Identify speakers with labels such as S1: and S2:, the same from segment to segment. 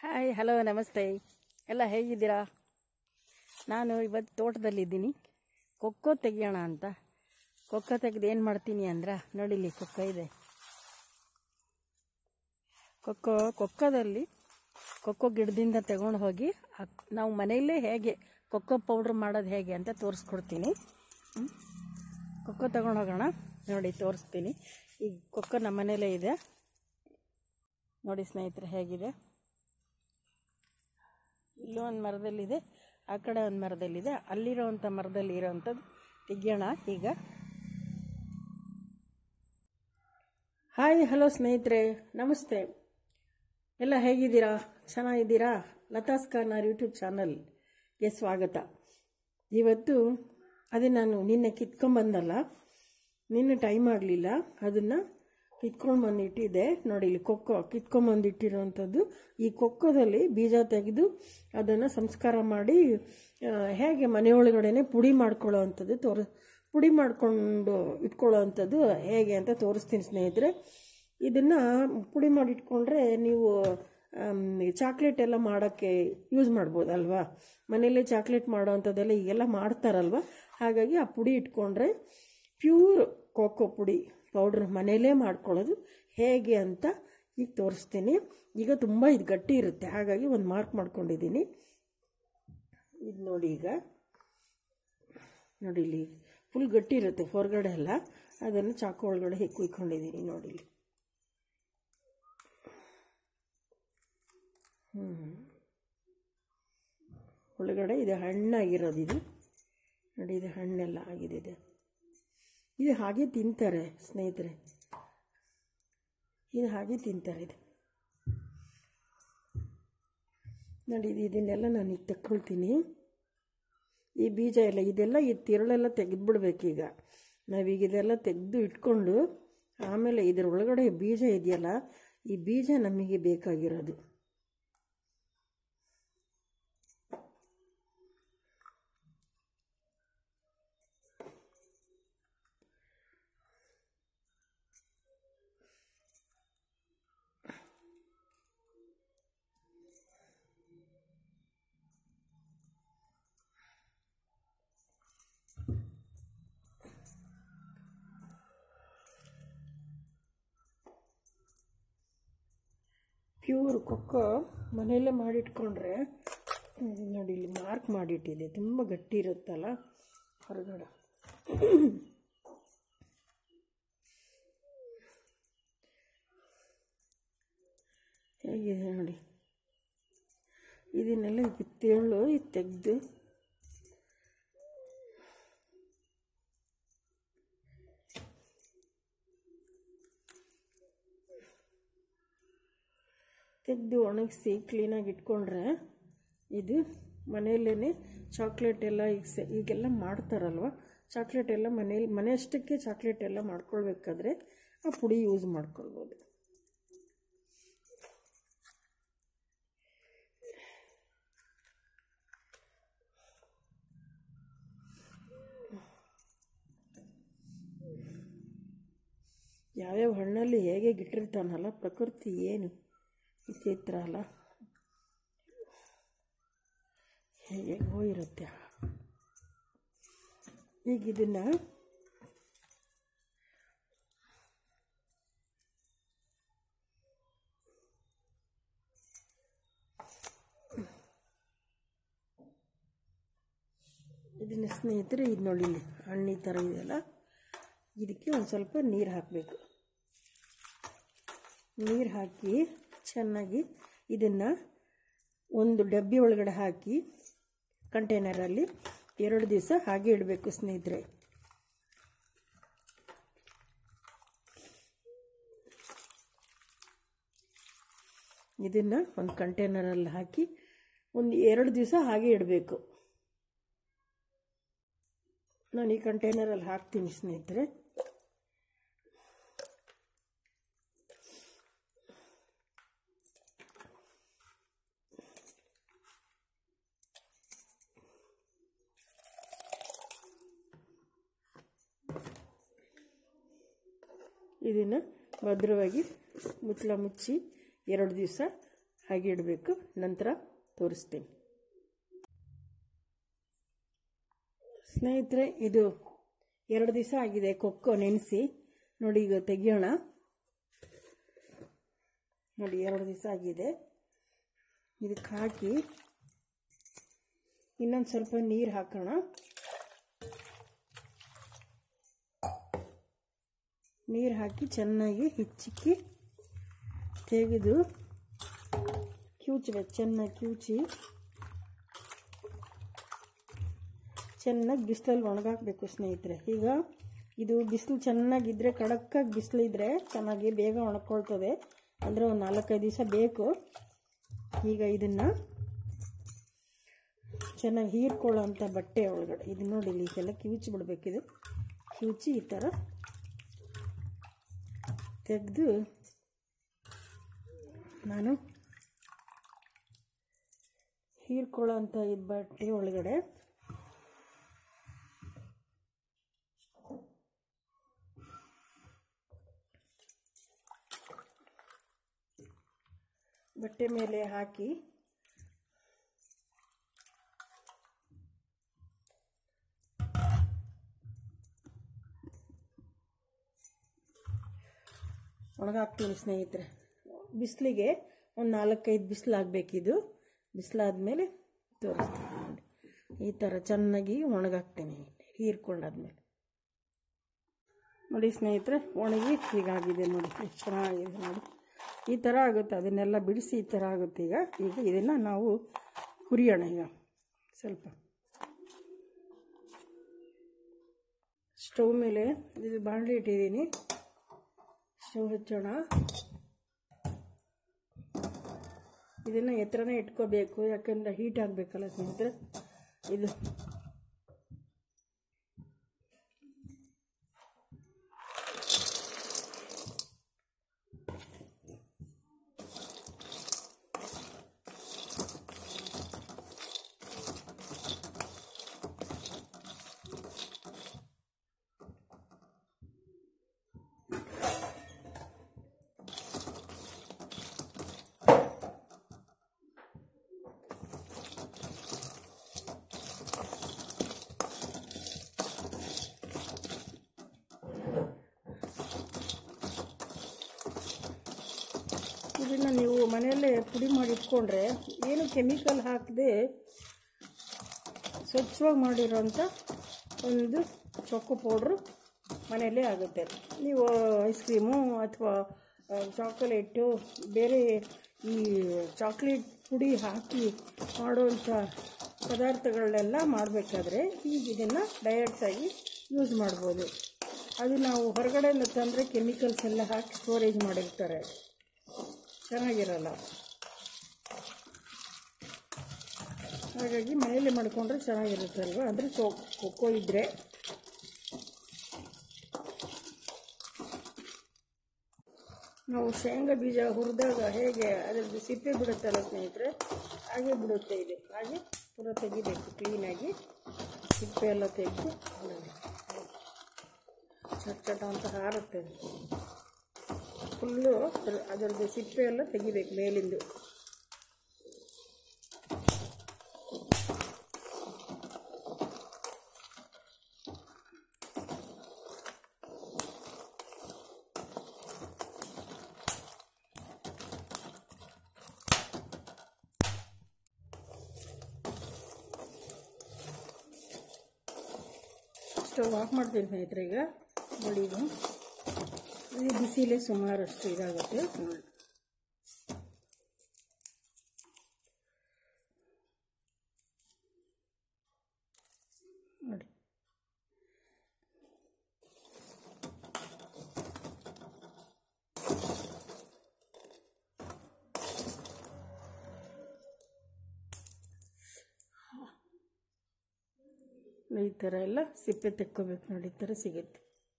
S1: Hi hello ನಮಸ್ತೆ ಎಲ್ಲ ಹೇಗಿದ್ದೀರಾ ನಾನು ಇವತ್ತು ತೋಟದಲ್ಲಿದ್ದೀನಿ ಕೊಕ್ಕೋ ತೆಗಿಯೋಣ ಅಂತ ಕೊಕ್ಕೋ ತೆಗೆದು ಏನು ಮಾಡ್ತೀನಿ ಅಂದ್ರೆ ನೋಡಿಲಿ ಕೊಕ್ಕೋ ಇದೆ ಕೊಕ್ಕೋ ಕೊಕ್ಕೋದಲ್ಲಿ ಕೊಕ್ಕೋ ಗಿಡದಿಂದ ತಗೊಂಡು ಹೋಗಿ ಹಾಕ್- ನಾವು ಮನೆಯಲ್ಲೇ ಹೇಗೆ ಕೊಕ್ಕೋ ಪೌಡ್ರ್ ಮಾಡೋದು ಹೇಗೆ ಅಂತ ತೋರಿಸ್ಕೊಡ್ತೀನಿ ಹ್ಮ್. ಕೊಕ್ಕೋ ತಗೊಂಡು ಹೋಗೋಣ ನೋಡಿ ತೋರಿಸ್ತೀನಿ ಈ ಕೊಕ್ಕೋ ನಮ್ಮ ಮನೇಲೇ ಇದೆ ನೋಡಿ ಸ್ನೇಹಿತರೆ ಹೇಗಿದೆ ಇಲ್ಲೂ ಒಂದು ಮರದಲ್ಲಿದೆ ಆ ಕಡೆ ಒಂದು ಮರದಲ್ಲಿದೆ ಅಲ್ಲಿರೋವಂಥ ಮರದಲ್ಲಿ ಇರೋವಂಥದ್ದು ತೆಗಿಯೋಣ ಈಗ ಹಾಯ್ ಹಲೋ ಸ್ನೇಹಿತರೆ ನಮಸ್ತೆ ಎಲ್ಲ ಹೇಗಿದ್ದೀರಾ ಚೆನ್ನಾಗಿದ್ದೀರಾ ಲತಾಸ್ ಕಾರ್ನಾರ್ ಯೂಟ್ಯೂಬ್ ಚಾನಲ್ಗೆ ಸ್ವಾಗತ ಇವತ್ತು ಅದೇ ನಾನು ನಿನ್ನೆ ಕಿತ್ಕೊಂಬಂದಲ್ಲ ನಿನ್ನೆ ಟೈಮ್ ಆಗಲಿಲ್ಲ ಅದನ್ನು ಕಿತ್ಕೊಂಡು ಬಂದು ಇಟ್ಟಿದ್ದೆ ನೋಡಿ ಇಲ್ಲಿ ಕೊಕ್ಕೋ ಕಿತ್ಕೊಂಬಂದು ಇಟ್ಟಿರೋವಂಥದ್ದು ಈ ಕೊಕ್ಕೋದಲ್ಲಿ ಬೀಜ ತೆಗೆದು ಅದನ್ನು ಸಂಸ್ಕಾರ ಮಾಡಿ ಆ, ಹೇಗೆ ಮನೆಯೊಳಗಡೆನೆ ಪುಡಿ ಮಾಡ್ಕೊಳ್ಳೋ ಅಂಥದ್ದು ತೋರ್ ಪುಡಿ ಮಾಡಿಕೊಂಡು ಇಟ್ಕೊಳ್ಳೋ ಅಂಥದ್ದು ಹೇಗೆ ಅಂತ ತೋರಿಸ್ತೀನಿ ಸ್ನೇಹಿತರೆ ಇದನ್ನು ಪುಡಿ ಮಾಡಿ ಇಟ್ಕೊಂಡ್ರೆ ನೀವು ಚಾಕ್ಲೇಟ್ ಎಲ್ಲ ಮಾಡೋಕ್ಕೆ ಯೂಸ್ ಮಾಡ್ಬೋದಲ್ವಾ ಮನೆಯಲ್ಲೇ ಚಾಕ್ಲೇಟ್ ಮಾಡೋ ಅಂಥದ್ದೆಲ್ಲ ಈಗೆಲ್ಲ ಮಾಡ್ತಾರಲ್ವ ಹಾಗಾಗಿ ಆ ಪುಡಿ ಇಟ್ಕೊಂಡ್ರೆ ಪ್ಯೂರ್ ಕೋಕೋ ಪುಡಿ ಪೌಡ್ರ್ ಮನೆಯಲ್ಲೇ ಮಾಡ್ಕೊಳ್ಳೋದು ಹೇಗೆ ಅಂತ ಈಗ ತೋರಿಸ್ತೀನಿ ಈಗ ತುಂಬ ಇದು ಗಟ್ಟಿ ಇರುತ್ತೆ ಹಾಗಾಗಿ ಒಂದು ಮಾರ್ಕ್ ಮಾಡ್ಕೊಂಡಿದ್ದೀನಿ ಇದು ನೋಡಿ ಈಗ ನೋಡಿ ಇಲ್ಲಿ ಫುಲ್ ಗಟ್ಟಿ ಇರುತ್ತೆ ಹೊರಗಡೆ ಎಲ್ಲ ಅದನ್ನು ಚಾಕು ಒಳಗಡೆ ಹೇಗೆ ಕುಯ್ಕೊಂಡಿದ್ದೀನಿ ನೋಡಿ ಇಲ್ಲಿ ಹ್ಞೂ ಒಳಗಡೆ ಇದು ಹಣ್ಣಾಗಿರೋದು ಇದು ನೋಡಿ ಇದು ಹಣ್ಣೆಲ್ಲ ಆಗಿದೆ ಇದು ಇದು ಹಾಗೆ ತಿಂತಾರೆ ಸ್ನೇಹಿತರೆ ಇದು ಹಾಗೆ ತಿಂತಾರೆ ಇದು ನೋಡಿ ಇದು ಇದನ್ನೆಲ್ಲ ನಾನು ಈಗ ತಗೊಳ್ತೀನಿ ಈ ಬೀಜ ಎಲ್ಲ ಇದೆಲ್ಲ ಈ ತಿರುಳೆಲ್ಲ ತೆಗೆದ್ಬಿಡ್ಬೇಕೀಗ ನಾವೀಗ ಇದೆಲ್ಲ ತೆಗೆದು ಇಟ್ಕೊಂಡು ಆಮೇಲೆ ಇದರ ಒಳಗಡೆ ಬೀಜ ಇದೆಯಲ್ಲ ಈ ಬೀಜ ನಮಗೆ ಬೇಕಾಗಿರೋದು ಪ್ಯೂರ್ ಕೊಕ್ಕೋ ಮನೆಯಲ್ಲೇ ಮಾಡಿಟ್ಕೊಂಡ್ರೆ ಹ್ಮ್, ನೋಡಿ ಇಲ್ಲಿ ಮಾರ್ಕ್ ಮಾಡಿಟ್ಟಿದೆ ತುಂಬ ಗಟ್ಟಿ ಇರುತ್ತಲ್ಲ ಹೊರಗಡೆ ಹೇಗಿದೆ ನೋಡಿ ಇದನ್ನೆಲ್ಲ ಈಗ ತೆಳ್ಳು ಇದು ತೆಗೆದು ತೆಗೆದು ಒಣಗಿಸಿ ಕ್ಲೀನಾಗಿ ಇಟ್ಕೊಂಡ್ರೆ ಇದು ಮನೆಯಲ್ಲೇ ಚಾಕ್ಲೇಟ್ ಎಲ್ಲ ಈಗ ಸ ಈಗೆಲ್ಲ ಮಾಡ್ತಾರಲ್ವ ಚಾಕ್ಲೇಟ್ ಎಲ್ಲ ಮನೇಲಿ ಮನೆ ಅಷ್ಟಕ್ಕೆ ಚಾಕ್ಲೇಟ್ ಎಲ್ಲ ಮಾಡ್ಕೊಳ್ಬೇಕಾದ್ರೆ ಆ ಪುಡಿ ಯೂಸ್ ಮಾಡ್ಕೊಳ್ಬೋದು ಯಾವ್ಯಾವ ಹಣ್ಣಲ್ಲಿ ಹೇಗೆ ಇಟ್ಟಿರ್ತಾನಲ್ಲ ಪ್ರಕೃತಿ ಏನು ವಿಚಿತ್ರ ಅಲ್ಲ ಹೇಗೋ ಇರುತ್ತೆ ಈಗ ಇದನ್ನು ಇದನ್ನ ಸ್ನೇಹಿತರೆ ಇದು ನೋಡಿ ಇಲ್ಲಿ ಹಣ್ಣು ಈ ಥರ ಇದೆಯಲ್ಲ ಇದಕ್ಕೆ ಒಂದು ಸ್ವಲ್ಪ ನೀರು ಹಾಕಬೇಕು ನೀರು ಹಾಕಿ ಚೆನ್ನಾಗಿ ಇದನ್ನು ಒಂದು ಡಬ್ಬಿ ಒಳಗಡೆ ಹಾಕಿ ಕಂಟೈನರಲ್ಲಿ ಎರಡು ದಿವಸ ಹಾಗೆ ಇಡಬೇಕು ಸ್ನೇಹಿತರೆ ಇದನ್ನು ಒಂದು ಕಂಟೈನರಲ್ಲಿ ಹಾಕಿ ಒಂದು ಎರಡು ದಿವಸ ಹಾಗೆ ಇಡಬೇಕು ನಾನು ಈ ಕಂಟೈನರಲ್ಲಿ ಹಾಕ್ತೀನಿ ಸ್ನೇಹಿತರೆ ಇದನ್ನು ಭದ್ರವಾಗಿ ಮುಚ್ಚಳ ಮುಚ್ಚಿ ಎರಡು ದಿವಸ ಹಾಗೆ ಇಡಬೇಕು ನಂತರ ತೋರಿಸ್ತೀನಿ ಸ್ನೇಹಿತರೆ ಇದು ಎರಡು ದಿವಸ ಆಗಿದೆ ಕೊಕ್ಕೋ ನೆನೆಸಿ ನೋಡಿ ಈಗ ತೆಗಿಯೋಣ ನೋಡಿ ಎರಡು ದಿವಸ ಆಗಿದೆ ಇದಕ್ಕೆ ಹಾಕಿ ಇನ್ನೊಂದು ಸ್ವಲ್ಪ ನೀರು ಹಾಕೋಣ ನೀರು ಹಾಕಿ ಚೆನ್ನಾಗಿ ಹಿಚ್ಚಿಕ್ಕಿ ತೆಗೆದು ಕಿವುಚಬೇಕು ಚೆನ್ನಾಗಿ ಕಿವುಚಿ ಚೆನ್ನಾಗಿ ಬಿಸಿಲಲ್ಲಿ ಒಣಗಾಕಬೇಕು ಸ್ನೇಹಿತರೆ ಈಗ ಇದು ಬಿಸಿಲು ಚೆನ್ನಾಗಿದ್ದರೆ ಕಡಕ್ಕಾಗಿ ಬಿಸಿಲಿದ್ರೆ ಚೆನ್ನಾಗಿ ಬೇಗ ಒಣಕೊಳ್ತದೆ ಅಂದರೆ ಒಂದು ನಾಲ್ಕೈದು ದಿವಸ ಬೇಕು ಈಗ ಇದನ್ನು ಚೆನ್ನಾಗಿ ಹೀರ್ಕೊಳ್ಳೋ ಅಂಥ ಬಟ್ಟೆ ಒಳಗಡೆ ಇದು ನೋಡಿ ಇಲ್ಲಿ ಇದೆಲ್ಲ ಕಿವುಚಿ ಬಿಡಬೇಕಿದು ಕಿವುಚಿ ಈ ಥರ ತೆಗೆದು ನಾನು ಹೀರ್ಕೊಳ್ಳೋ ಅಂಥ ಇದು ಬಟ್ಟೆ ಒಳಗಡೆ ಬಟ್ಟೆ ಮೇಲೆ ಹಾಕಿ ಒಣಗಾಕ್ತೀನಿ ಸ್ನೇಹಿತರೆ ಬಿಸಿಲಿಗೆ ಒಂದು ನಾಲ್ಕೈದು ಬಿಸಿಲಾಗಬೇಕಿದು ಬಿಸಿಲಾದ್ಮೇಲೆ ತೋರಿಸ್ತೀನಿ ನೋಡಿ ಈ ಥರ ಚೆನ್ನಾಗಿ ಒಣಗಾಕ್ತೀನಿ ಹೀರ್ಕೊಂಡಾದ್ಮೇಲೆ ನೋಡಿ ಸ್ನೇಹಿತರೆ ಒಣಗಿ ಹೀಗಾಗಿದೆ ನೋಡಿ ಎಷ್ಟು ಚೆನ್ನಾಗಿದೆ ನೋಡಿ ಈ ಥರ ಆಗುತ್ತೆ ಅದನ್ನೆಲ್ಲ ಬಿಡಿಸಿ ಈ ಥರ ಆಗುತ್ತೆ ಈಗ ಈಗ ಇದನ್ನು ನಾವು ಹುರಿಯೋಣ ಈಗ ಸ್ವಲ್ಪ ಸ್ಟವ್ ಮೇಲೆ ಇದು ಬಾಣಲಿ ಇಟ್ಟಿದ್ದೀನಿ ಸ್ಟವ್ ಹಚ್ಚೋಣ ಇದನ್ನು ಎತ್ತರನೇ ಇಟ್ಕೋಬೇಕು ಯಾಕಂದರೆ ಹೀಟ್ ಆಗಬೇಕಲ್ಲ ಸ್ನೇಹಿತರೆ ಇದು ಇದನ್ನು ನೀವು ಮನೆಯಲ್ಲೇ ಪುಡಿ ಮಾಡಿ ಇಟ್ಕೊಂಡ್ರೆ ಏನು ಕೆಮಿಕಲ್ ಹಾಕದೆ ಸ್ವಚ್ಛವಾಗಿ ಮಾಡಿರೋಂಥ ಒಂದು ಚೊಕ್ಕು ಪೌಡ್ರು ಮನೆಯಲ್ಲೇ ಆಗುತ್ತೆ ನೀವು ಐಸ್ ಕ್ರೀಮು ಅಥವಾ ಚಾಕೊಲೇಟು ಬೇರೆ ಈ ಚಾಕ್ಲೇಟ್ ಪುಡಿ ಹಾಕಿ ಮಾಡುವಂಥ ಪದಾರ್ಥಗಳನ್ನೆಲ್ಲ ಮಾಡಬೇಕಾದ್ರೆ ಈಗ ಇದನ್ನು ಡೈರೆಕ್ಟಾಗಿ ಯೂಸ್ ಮಾಡ್ಬೋದು ಅದು ನಾವು ಹೊರಗಡೆಯಿಂದ ತಂದರೆ ಕೆಮಿಕಲ್ಸ್ ಎಲ್ಲ ಹಾಕಿ ಸ್ಟೋರೇಜ್ ಮಾಡಿರ್ತಾರೆ ಚೆನ್ನಾಗಿರಲ್ಲ ಹಾಗಾಗಿ ಮನೆಯಲ್ಲೇ ಮಾಡಿಕೊಂಡ್ರೆ ಚೆನ್ನಾಗಿರುತ್ತೆ ಅಲ್ವಾ ಅಂದರೆ ಚೊ ಕೊಕ್ಕೋ ಇದ್ದರೆ ನಾವು ಶೇಂಗಾ ಬೀಜ ಹುರಿದಾಗ ಹೇಗೆ ಅದರದ್ದು ಸಿಪ್ಪೆ ಬಿಡುತ್ತಲ್ಲ ಸ್ನೇಹಿತರೆ ಹಾಗೆ ಬಿಡುತ್ತೆ ಇದು ಹಾಗೆ ಪೂರ ತೆಗಿಬೇಕು ಕ್ಲೀನಾಗಿ ಸಿಪ್ಪೆ ಎಲ್ಲ ತೆಗೆದು ಚಟ ಚಟ ಅಂತ ಹಾರುತ್ತೆ ಫುಲ್ಲು ಅದರದ್ದು ಸಿಪ್ಪೆ ಎಲ್ಲ ತೆಗಿಬೇಕು ಮೇಲಿಂದು ಸ್ಟವ್ ಆಫ್ ಮಾಡ್ತೀನಿ ಸ್ನೇಹಿತರೆ ಈಗ ನೋಡಿ ಇದು ಈ ಬಿಸಿಲೇ ಸುಮಾರಷ್ಟು ಇದಾಗುತ್ತೆ ನೋಡಿ ನೋಡಿ ಈ ಥರ ಎಲ್ಲ ಸಿಪ್ಪೆ ತೆಕ್ಕೋಬೇಕು ನೋಡಿ ಈ ಥರ ಸಿಗುತ್ತೆ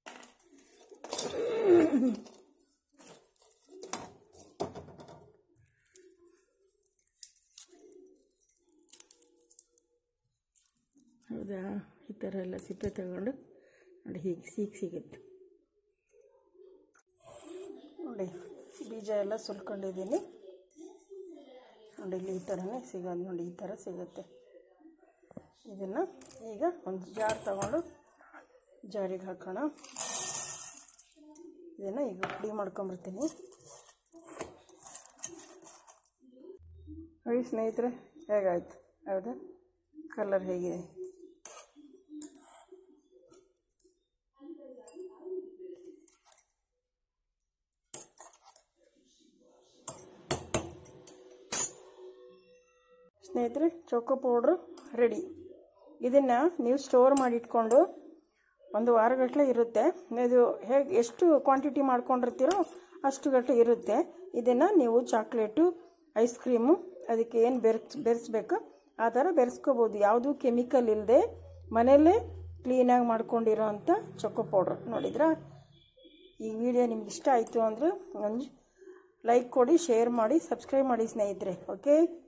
S1: ಹೌದಾ ಈ ಥರ ಎಲ್ಲ ಸಿಪ್ಪೆ ತಗೊಂಡು ನೋಡಿ ಹೀಗೆ ಸೀಗೆ ಸಿಗುತ್ತೆ ನೋಡಿ ಬೀಜ ಎಲ್ಲ ಸುಲ್ಕೊಂಡಿದ್ದೀನಿ ನೋಡಿ ಇಲ್ಲಿ ಈ ಥರನೇ ಸಿಗೋದು ನೋಡಿ ಈ ಥರ ಸಿಗುತ್ತೆ ಇದನ್ನು ಈಗ ಒಂದು ಜಾರ್ ತಗೊಂಡು ಜಾರಿಗೆ ಹಾಕೋಣ ಇದನ್ನು ಈಗ ಪುಡಿ ಮಾಡ್ಕೊಂಬರ್ತೀನಿ ನೋಡಿ ಸ್ನೇಹಿತರೆ ಹೇಗಾಯ್ತು ಹೌದಾ ಕಲರ್ ಹೇಗಿದೆ ಸ್ನೇಹಿತರೆ ಚೋಕೋ ಪೌಡ್ರು ರೆಡಿ ಇದನ್ನು ನೀವು ಸ್ಟೋರ್ ಮಾಡಿಟ್ಕೊಂಡು ಒಂದು ವಾರಗಟ್ಟಲೆ ಇರುತ್ತೆ ಇದು ಹೇಗೆ ಎಷ್ಟು ಕ್ವಾಂಟಿಟಿ ಮಾಡ್ಕೊಂಡಿರ್ತೀರೋ ಅಷ್ಟು ಗಟ್ಟಲೆ ಇರುತ್ತೆ ಇದನ್ನು ನೀವು ಚಾಕ್ಲೇಟು ಐಸ್ ಕ್ರೀಮು ಅದಕ್ಕೆ ಏನು ಬೆರೆಸ್ ಬೆರೆಸ್ಬೇಕು ಆ ಥರ ಬೆರೆಸ್ಕೋಬೋದು ಯಾವುದೂ ಕೆಮಿಕಲ್ ಇಲ್ಲದೆ ಮನೆಯಲ್ಲೇ ಕ್ಲೀನಾಗಿ ಮಾಡ್ಕೊಂಡಿರೋ ಅಂಥ ಚೊಕೋ ಪೌಡ್ರ್ ನೋಡಿದ್ರಾ ಈ ವಿಡಿಯೋ ನಿಮ್ಗೆ ಇಷ್ಟ ಆಯಿತು ಅಂದರೆ ಒಂದು ಲೈಕ್ ಕೊಡಿ ಶೇರ್ ಮಾಡಿ ಸಬ್ಸ್ಕ್ರೈಬ್ ಮಾಡಿ ಸ್ನೇಹಿತರೆ ಓಕೆ